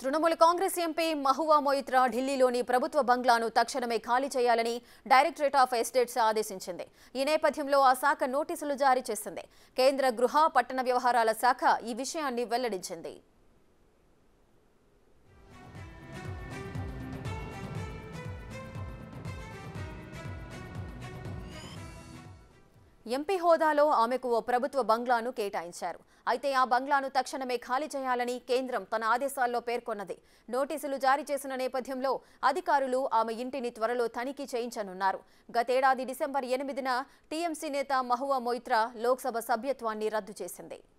Trinamool Congress MP Mahua Moitra ఢిల్లీలోని ప్రభుత్వ బంగ్లాను తక్షణమే ఖాళీ చేయాలని డైరెక్టరేట్ ఆఫ్ ఎస్టేట్స్ ఆదేశించింది ఈ నేపథ్యంలో ఆ శాఖ నోటీసులు జారీ చేసింది కేంద్ర గృహ పట్టణ వ్యవహారాల శాఖ ఈ విషయాన్ని వెల్లడించింది ఎంపీ హోదాలో ఆమెకు ఓ ప్రభుత్వ బంగ్లాను కేటాయించారు అయితే ఆ బంగ్లాను తక్షణమే ఖాళీ చేయాలని కేంద్రం తన ఆదేశాల్లో పేర్కొన్నది నోటీసులు జారీ చేసిన నేపథ్యంలో అధికారులు ఆమె ఇంటిని త్వరలో తనిఖీ చేయించనున్నారు గతేడాది డిసెంబర్ ఎనిమిదిన టీఎంసీ నేత మహువా మొయిత్రా లోక్సభ సభ్యత్వాన్ని రద్దు చేసింది